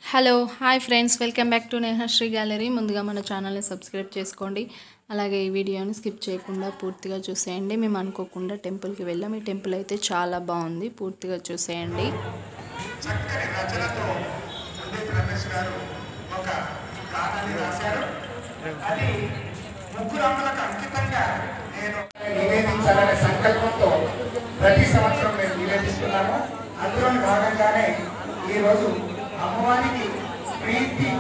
hello hi friends welcome back to Nehashri gallery ముందుగా మన ఛానల్ని సబ్స్క్రైబ్ చేసుకోండి అలాగే ఈ వీడియోని స్కిప్ చేయకుండా పూర్తిగా చూసేయండి మేము అనుకోకుండా టెంపుల్కి వెళ్ళాం ఈ టెంపుల్ అయితే చాలా బాగుంది పూర్తిగా చూసేయండి చక్కని రచనతో పండిత్ రమేష్ గారు ఒక గానాన్ని రాశారు అది ముగ్గురు అమ్మలకు అంకితంగా నేను నివేదించాలనే సంకల్పంతో ప్రతి సంవత్సరం మేము నివేదిస్తున్నాము అందులో భాగంగానే ఈరోజు అమ్మవారికి ప్రీతి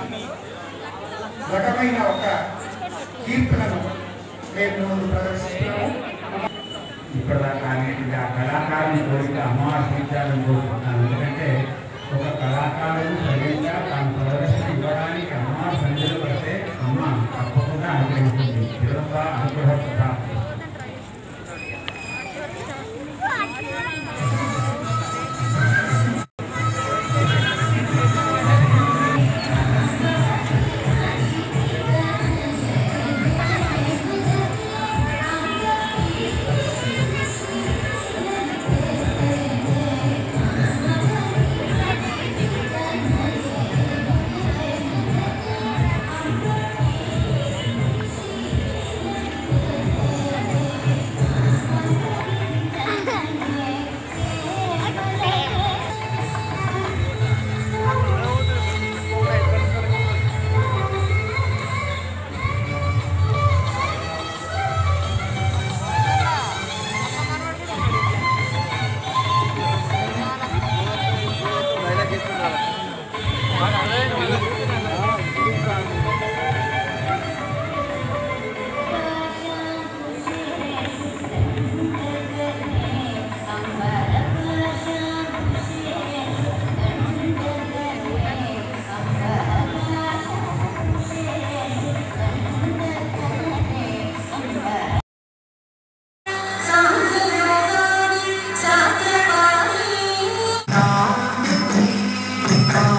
ఘటమైన ఒక కీర్తనను మేము ముందు ప్రదర్శిస్తున్నాము ఇప్పటిదాకా అనేటువంటి ఆ కళాకారుని కోరిక అమ్మవారి తీర్చాలని కోరుకుంటున్నాను ఎందుకంటే ఒక కళాకారుడు స్వయంగా తాను ప్రదర్శన ఇవ్వడానికి అమ్మవారి సన్నిధిలో పడితే అమ్మ తప్పకుండా అనుగ్రహిస్తుంది తిరుమల అనుగ్రహ ప్రాప్తి ఆ